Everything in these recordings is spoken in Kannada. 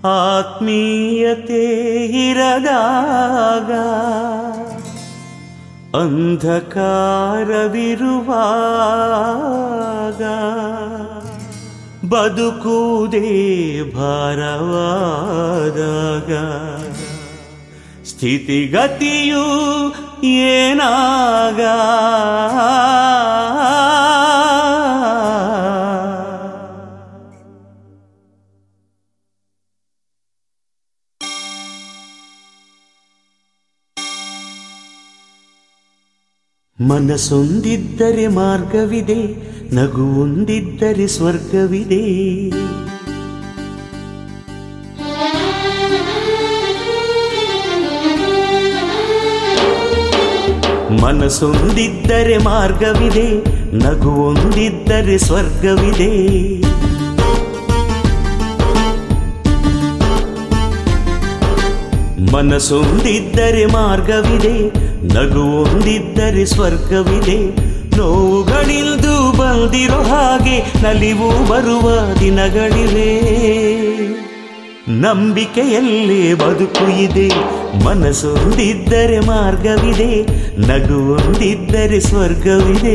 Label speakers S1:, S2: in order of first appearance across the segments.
S1: ಆತ್ಮೀಯತೆ ಇರದಾಗ ಅಂಧಕಾರವಿರುವಾಗ ಬದುಕುವುದೇ ಭಾರವಾದಾಗ ಸ್ಥಿತಿಗತಿಯು ಏನಾಗ ಮನಸ್ಸೊಂದಿದ್ದರೆ ಮಾರ್ಗವಿದೆ ನಗು ಒಂದಿದ್ದರೆ ಸ್ವರ್ಗವಿದೆ ಮನಸ್ಸೊಂದಿದ್ದರೆ ಮಾರ್ಗವಿದೆ ನಗು ಒಂದಿದ್ದರೆ ಸ್ವರ್ಗವಿದೆ ಮನಸ್ಸೊಂದಿದ್ದರೆ ಮಾರ್ಗವಿದೆ ನಗು ಒಂದಿದ್ದರೆ ಸ್ವರ್ಗವಿದೆ ನೋವುಗಳಿಲ್ದು ಬಂದಿರೋ ಹಾಗೆ ನಲಿವು ಬರುವ ದಿನಗಳಿವೆ ನಂಬಿಕೆಯಲ್ಲೇ ಬದುಕು ಇದೆ ಮನಸ್ಸೊಂದಿದ್ದರೆ ಮಾರ್ಗವಿದೆ ನಗು ಒಂದಿದ್ದರೆ ಸ್ವರ್ಗವಿದೆ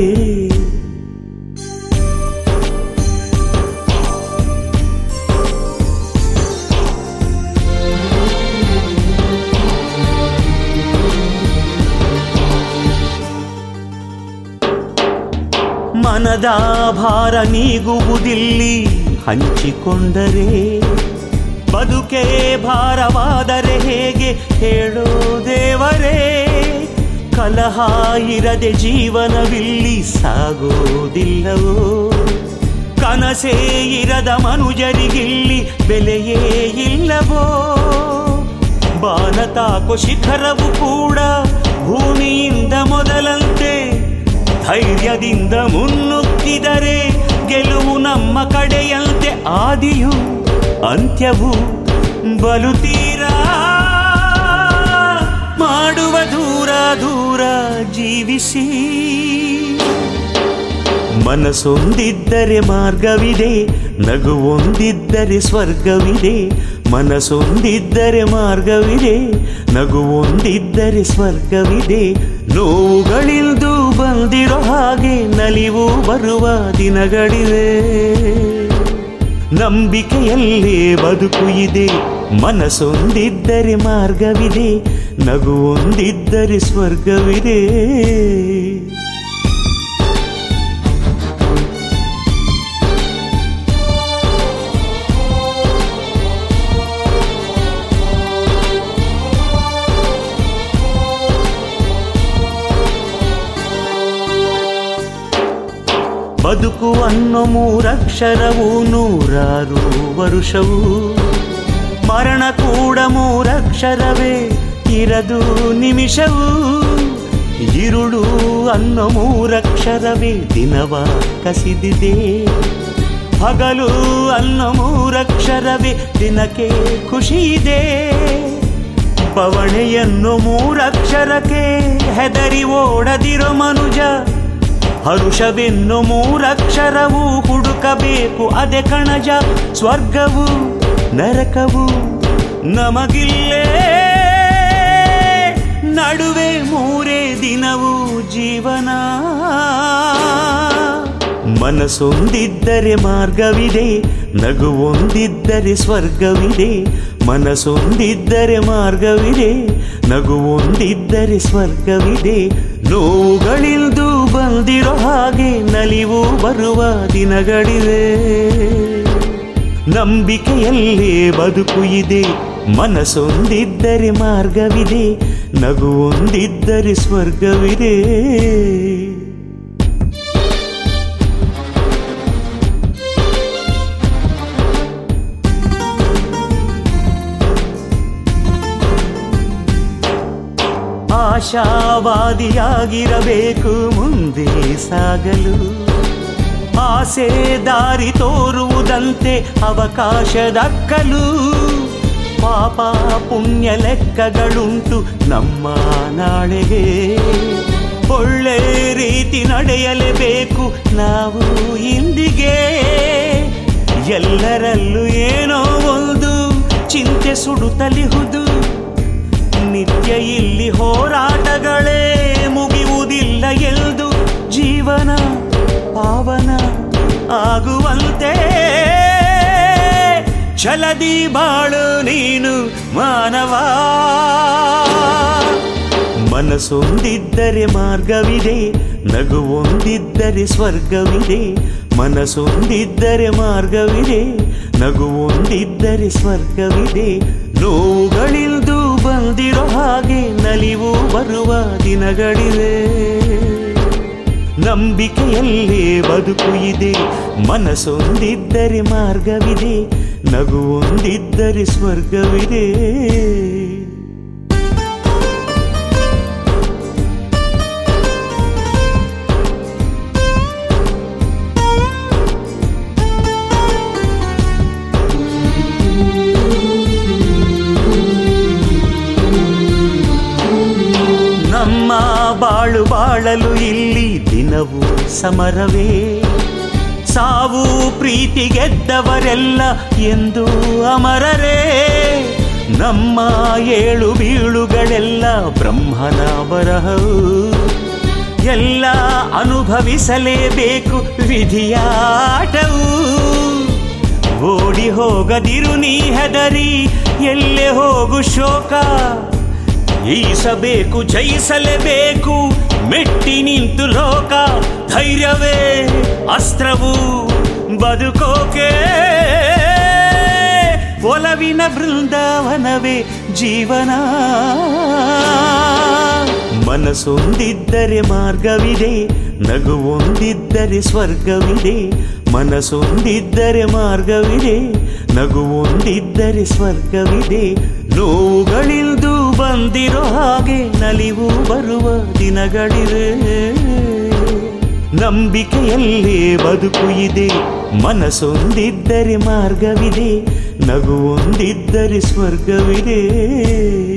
S1: ಮನದ ಭಾರ ನೀಗುವುದಿಲ್ಲಿ ಹಂಚಿಕೊಂಡರೆ ಬದುಕೆ ಭಾರವಾದರೆ ಹೇಗೆ ಹೇಳೋ ದೇವರೇ ಕಲಹ ಇರದೆ ಜೀವನವಿಲ್ಲಿ ಸಾಗೋದಿಲ್ಲವೋ ಕನಸೇ ಇರದ ಮನುಜರಿಗಿಲ್ಲಿ ಬೆಲೆಯೇ ಇಲ್ಲವೋ ಬಾನತಾಕೋ ಶಿಖರವು ಕೂಡ ಭೂಮಿಯಿಂದ ಮೊದಲಂತೆ ಧೈರ್ಯದಿಂದ ಮುನ್ನುಗ್ಗಿದರೆ ಗೆಲುವು ನಮ್ಮ ಕಡೆಯಂತೆ ಆದಿಯು ಅಂತ್ಯವು ಬಲು ತೀರ ಮಾಡುವ ದೂರ ದೂರ ಜೀವಿಸಿ ಮನಸ್ಸೊಂದಿದ್ದರೆ ಮಾರ್ಗವಿದೆ ನಗು ಒಂದಿದ್ದರೆ ಸ್ವರ್ಗವಿದೆ ಮನಸ್ಸೊಂದಿದ್ದರೆ ಮಾರ್ಗವಿದೆ ನಗು ಒಂದಿದ್ದರೆ ಸ್ವರ್ಗವಿದೆ ನೋವುಗಳಿಲ್ದು ಬಂದಿರೋ ಹಾಗೆ ನಲಿವು ಬರುವ ದಿನಗಳಿವೆ ನಂಬಿಕೆಯಲ್ಲೇ ಬದುಕು ಇದೆ ಮನಸ್ಸೊಂದಿದ್ದರೆ ಮಾರ್ಗವಿದೆ ನಗು ಒಂದಿದ್ದರೆ ಸ್ವರ್ಗವಿದೆ ಬದುಕು ಅನ್ನೋ ಮೂರಕ್ಷರವು ನೂರಾರು ವರುಷವು ಮರಣ ಕೂಡ ಮೂರಕ್ಷರವೇ ಇರದು ನಿಮಿಷವು ಇರುಳು ಅನ್ನೋ ಮೂರಕ್ಷರವೇ ದಿನವ ಕಸಿದಿದೆ ಹಗಲು ಅನ್ನೋ ಮೂರಕ್ಷರವೇ ದಿನಕ್ಕೆ ಖುಷಿ ಇದೆ ಪವಣೆಯನ್ನು ಮೂರಕ್ಷರಕ್ಕೆ ಹೆದರಿ ಓಡದಿರೋ ಮನುಜ ಹರುಷವೆನ್ನು ಮೂರಕ್ಷರವು ಹುಡುಕಬೇಕು ಅದೆ ಕಣಜ ಸ್ವರ್ಗವು ನರಕವು ನಮಗಿಲ್ಲೇ ನಡುವೆ ಮೂರೇ ದಿನವು ಜೀವನ ಮನಸ್ಸೊಂದಿದ್ದರೆ ಮಾರ್ಗವಿದೆ ನಗು ಒಂದಿದ್ದರೆ ಸ್ವರ್ಗವಿದೆ ಮನಸ್ಸೊಂದಿದ್ದರೆ ಮಾರ್ಗವಿದೆ ನಗು ಒಂದಿದ್ದರೆ ಸ್ವರ್ಗವಿದೆ ನೋವುಗಳಿಲ್ದು ಬಂದಿರೋ ಹಾಗೆ ನಲಿವು ಬರುವ ದಿನಗಳಿವೆ ನಂಬಿಕೆಯಲ್ಲೇ ಬದುಕು ಇದೆ ಮನಸ್ಸೊಂದಿದ್ದರೆ ಮಾರ್ಗವಿದೆ ನಗು ಒಂದಿದ್ದರೆ ಸ್ವರ್ಗವಿದೆ ಆಶಾವಾದಿಯಾಗಿರಬೇಕು ಮುಂದೆ ಸಾಗಲು ಆಸೆ ದಾರಿ ತೋರುವುದಂತೆ ಅವಕಾಶ ದಕ್ಕಲು ಪಾಪ ಪುಣ್ಯ ಲೆಕ್ಕಗಳುಂಟು ನಮ್ಮ ನಾಳೆಗೆ ಒಳ್ಳೆ ರೀತಿ ನಡೆಯಲೇಬೇಕು ನಾವು ಇಂದಿಗೆ ಎಲ್ಲರಲ್ಲೂ ಏನೋ ಒಂದು ಚಿಂತೆ ಸುಡುತ್ತಲಿಹುದು ನಿತ್ಯ ಇಲ್ಲಿ ಹೋರಾಟಗಳೇ ಮುಗಿಯುವುದಿಲ್ಲ ಎಂದು ಜೀವನ ಪಾವನ ಆಗುವಂತೆ ಛಲದಿ ಬಾಳು ನೀನು ಮಾನವ ಮನಸ್ಸೊಂದಿದ್ದರೆ ಮಾರ್ಗವಿದೆ ನಗುವೊಂದಿದ್ದರೆ ಸ್ವರ್ಗವಿದೆ ಮನಸ್ಸೊಂದಿದ್ದರೆ ಮಾರ್ಗವಿದೆ ನಗುವೊಂದಿದ್ದರೆ ಸ್ವರ್ಗವಿದೆ ನೋವುಗಳಿಂದು ಬಂದಿರೋ ಹಾಗೆ ನಲಿವು ಬರುವ ದಿನಗಳಿವೆ ನಂಬಿಕೆಯಲ್ಲೇ ಬದುಕು ಇದೆ ಮನಸ್ಸೊಂದಿದ್ದರೆ ಮಾರ್ಗವಿದೆ ನಗುವೊಂದಿದ್ದರೆ ಸ್ವರ್ಗವಿದೆ ನಮ್ಮ ಬಾಳು ಬಾಳಲು ಇಲ್ಲಿ ದಿನವೂ ಸಮರವೇ ಸಾವು ಪ್ರೀತಿ ಗೆದ್ದವರೆಲ್ಲ ಎಂದು ಅಮರರೇ ನಮ್ಮ ಏಳು ಬೀಳುಗಳೆಲ್ಲ ಬ್ರಹ್ಮನ ಬರಹವು ಎಲ್ಲ ಅನುಭವಿಸಲೇಬೇಕು ವಿಧಿಯಾಟವು ಓಡಿ ಹೋಗದಿರು ನೀ ಹೆದರಿ ಎಲ್ಲೇ ಹೋಗು ಶೋಕ ಈಸಬೇಕು ಜಯಿಸಲೇಬೇಕು ಮೆಟ್ಟಿ ನಿಂತು ಲೋಕ ಧೈರ್ಯವೇ ಅಸ್ತ್ರವು ಬದುಕೋಕೆ ಒಲವಿನ ಬೃಂದಾವನವೇ ಜೀವನ ಮನಸ್ಸೊಂದಿದ್ದರೆ ಮಾರ್ಗವಿದೆ ನಗುವೊಂದಿದ್ದರೆ ಸ್ವರ್ಗವಿದೆ ಮನಸ್ಸೊಂದಿದ್ದರೆ ಮಾರ್ಗವಿದೆ ನಗುವೊಂದಿದ್ದರೆ ಸ್ವರ್ಗವಿದೆ ನೋವುಗಳಿಂದು ಬಂದಿರೋ ಹಾಗೆ ನಲಿವು ಬರುವ ದಿನಗಳಿವೆ ನಂಬಿಕೆಯಲ್ಲೇ ಬದುಕು ಇದೆ ಮನಸ್ಸೊಂದಿದ್ದರೆ ಮಾರ್ಗವಿದೆ ನಗುವೊಂದಿದ್ದರೆ ಸ್ವರ್ಗವಿದೆ